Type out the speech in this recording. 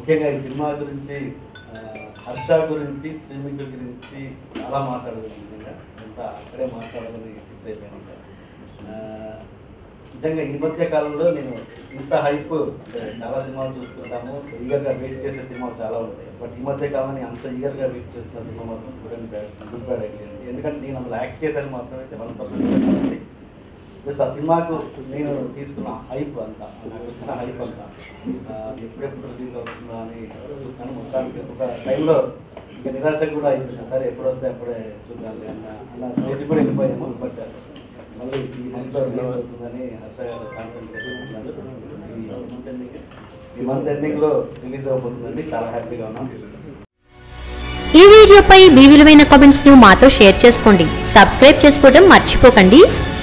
ముఖ్యంగా ఈ సినిమా గురించి ఆ, హర్ష గురించి శ్రీమికి గురించి చాలా మాట్లాడదు నిజంగా అంతా అక్కడే మాట్లాడాలని ఫిక్స్ అయిపోయాను ఆ, నిజంగా ఈ మధ్య కాలంలో నేను ఇంత హైప్ అంటే చాలా సినిమాలు చూస్తుంటాము ఈగర్గా వెయిట్ చేసే సినిమాలు చాలా ఉంటాయి బట్ ఈ మధ్య కాలం నేను అంత ఈగర్గా వెయిట్ చేస్తున్న సినిమా మాత్రం good and bad good bad idea ఎందుకంటే నేను అందులో యాక్ట్ చేశాను మాత్రమే వన్ పర్సెంట్ జస్ట్ ఆ సినిమాకు నేను తీసుకున్న హైప్ అంతా నాకు వచ్చిన హైప్ అంతా ఆ, ఎప్పుడెప్పుడు రిలీజ్ అవుతుందా అని చూస్తున్నాను మొత్తానికి ఒక టైంలో ఇంకా నిరాశ కూడా అయిపోయినా సరే ఎప్పుడు వస్తే అప్పుడే చూద్దాం అన్న అన్న స్టేజ్ కూడా వెళ్ళిపోయాము బట్ మళ్ళీ ఈ మంత్లో రిలీజ్ అవుతుందని హర్ష గారు కాన్ఫిడెంట్ ఈ మంత్ ఎండింగ్లో రిలీజ్ అవబోతుందండి చాలా హ్యాపీగా ఉన్నాం ఈ వీడియోపై మీ విలువైన కామెంట్స్ ను మాతో షేర్ చేసుకోండి సబ్స్క్రైబ్ చేసుకోవడం మర్చిపోకండి